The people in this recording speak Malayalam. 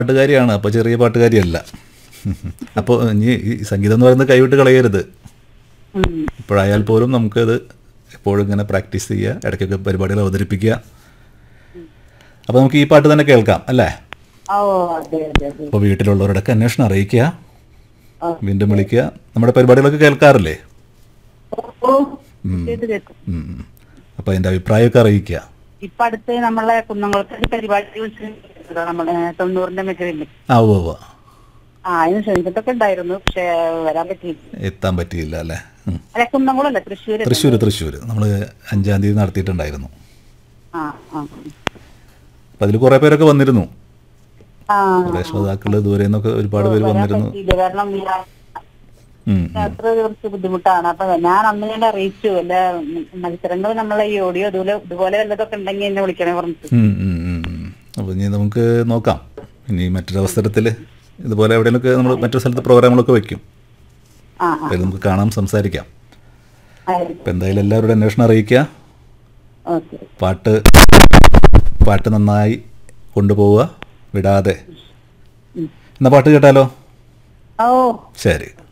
പാട്ടുകാരിയാണ് അപ്പോൾ ചെറിയ പാട്ടുകാരിയല്ല അപ്പോൾ ഇനി ഈ സംഗീതം എന്ന് പറയുന്നത് കൈവിട്ട് കളയരുത് ഉം. ഇപ്പോഴായാൽ പോലും നമുക്കത് എപ്പോഴും ഇങ്ങനെ പ്രാക്ടീസ് ചെയ്യുക ഇടയ്ക്കൊക്കെ പരിപാടികൾ അവതരിപ്പിക്കുക അപ്പോൾ നമുക്ക് ഈ പാട്ട് തന്നെ കേൾക്കാം അല്ലേ ഓ അതെ അതെ അതെ അപ്പോൾ വീട്ടിലുള്ളവരോടൊക്കെ അന്വേഷണം അറിയിക്കുക ആ. വീണ്ടും വിളിക്കുക നമ്മുടെ പരിപാടികളൊക്കെ കേൾക്കാറില്ലേ ഓ കേട്ട് കേട്ടു ഉം. അപ്പോൾ അതിൻ്റെ അഭിപ്രായമൊക്കെ അറിയിക്കുക ഇപ്പൊ അടുത്ത് നമ്മളെ കുന്നംകുളത്ത് പരിപാടി വിളിച്ചിട്ടുണ്ടോ നമ്മളെ തൊണ്ണൂറിന്റെ മെറ്ററില്ലേ ആ ഉവ്വ് ഉവ്വ് ആ അതിന് ക്ഷണിച്ചിട്ടൊക്കെ ഉണ്ടായിരുന്നു പക്ഷെ വരാൻ പറ്റിയില്ല എത്താൻ പറ്റിയില്ല അല്ലേ ഉം. അല്ലെ കുന്നംകുളല്ല തൃശ്ശൂര് തൃശ്ശൂർ തൃശ്ശൂർ നമ്മൾ അഞ്ചാം തീയതി നടത്തിയിട്ടുണ്ടായിരുന്നു ആ ആ അപ്പം അതിൽ കുറേ പേരൊക്കെ വന്നിരുന്നു ആ കുറേ ശ്രോതാക്കൾ ദൂരെ നിന്നൊക്കെ ഒരുപാട് പേര് വരാൻ വന്നിരുന്നു പറ്റിയില്ല കാരണം വ്യാ- ഉം, ഉം. യാത്ര കുറച്ച് ബുദ്ധിമുട്ടാണ് അപ്പൊ ഞാൻ അന്ന് ഞാൻ അറിയിച്ചു അല്ല മത്സരങ്ങൾ നമ്മളെ ഈ ഓഡിയോ ഇതുപോലെ ഇതുപോലെ വല്ലതൊക്കെ ഉണ്ടെങ്കിൽ എന്നെ വിളിക്കണേ പറഞ്ഞിട്ട് ഉം, ഉം, ഉം, ഉം. അപ്പോൾ ഇനി നമുക്ക് നോക്കാം ഇനി മറ്റൊരു അവസരത്തിൽ ഇതുപോലെ എവിടെയെങ്കിലുമൊക്കെ നമ്മൾ മറ്റൊരു സ്ഥലത്ത് പ്രോഗ്രാമുകളൊക്കെ വെക്കും ആ ആ അതിൽ നമുക്ക് കാണാം സംസാരിക്കാം ആയിരിക്കും അപ്പം എന്തായാലും എല്ലാവരുടെ അന്വേഷണം അറിയിക്കുക ഓക്കെ പാട്ട് പാട്ട് നന്നായി കൊണ്ടുപോവുക വിടാതെ ഉം. എന്നാ പാട്ട് കേട്ടാലോ ഓ ശരി